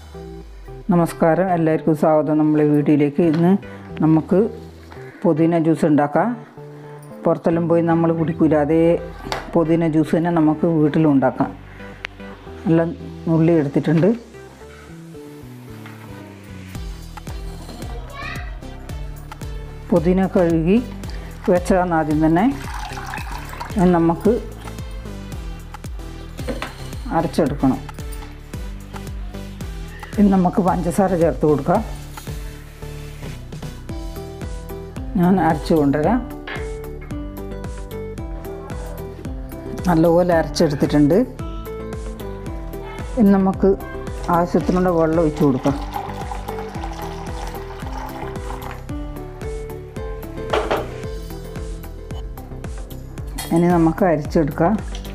നമസ്കാരം എല്ലാവർക്കും സ്വാഗതം നമ്മളെ വീഡിയോയിലേക്ക് ഇന്ന് നമുക്ക് പുതിന ജ്യൂസ് ഉണ്ടാക്കാം പുറത്തെല്ലാം പോയി നമ്മൾ കുടിക്കൂല അതേ പുതിന ജ്യൂസ് തന്നെ നമുക്ക് വീട്ടിലും ഉണ്ടാക്കാം എല്ലാം നുള്ളി എടുത്തിട്ടുണ്ട് പുതിന കഴുകി വെച്ചതാണ് ആദ്യം തന്നെ ഇത് നമുക്ക് അരച്ചെടുക്കണം ഇനി നമുക്ക് പഞ്ചസാര ചേർത്ത് കൊടുക്കാം ഞാൻ അരച്ച് കൊണ്ടുവരാം നല്ലപോലെ അരച്ചെടുത്തിട്ടുണ്ട് ഇനി നമുക്ക് ആവശ്യത്തിനുള്ള വെള്ളം ഒഴിച്ച് കൊടുക്കാം ഇനി നമുക്ക് അരിച്ചെടുക്കാം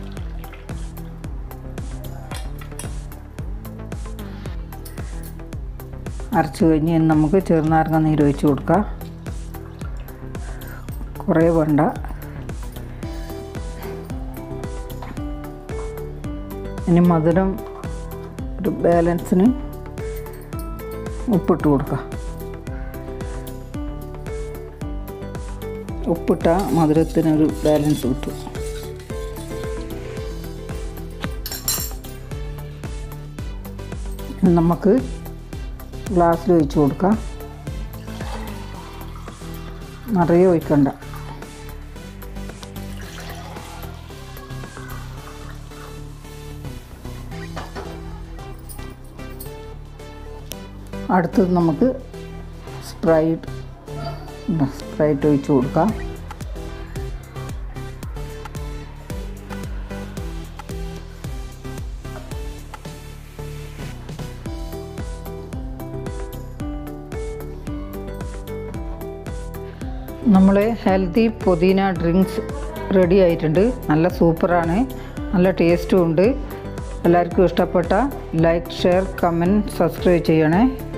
അരച്ച് കഴിഞ്ഞ് ഇനി നമുക്ക് ചെറുനാരങ്ങ നീര് ഒഴിച്ച് കൊടുക്കാം കുറേ വേണ്ട ഇനി മധുരം ഒരു ബാലൻസിന് ഉപ്പിട്ട് കൊടുക്കാം ഉപ്പിട്ട മധുരത്തിനൊരു ബാലൻസ് കിട്ടും ഇനി നമുക്ക് ഗ്ലാസ്സിൽ ഒഴിച്ച് കൊടുക്കാം നിറയെ ഒഴിക്കണ്ട അടുത്തത് നമുക്ക് സ്പ്രൈറ്റ് സ്പ്രൈറ്റ് ഒഴിച്ച് കൊടുക്കാം നമ്മൾ ഹെൽത്തി പുതിന ഡ്രിങ്ക്സ് റെഡി ആയിട്ടുണ്ട് നല്ല സൂപ്പറാണ് നല്ല ടേസ്റ്റും ഉണ്ട് എല്ലാവർക്കും ഇഷ്ടപ്പെട്ട ലൈക്ക് ഷെയർ കമൻറ്റ് സബ്സ്ക്രൈബ് ചെയ്യണേ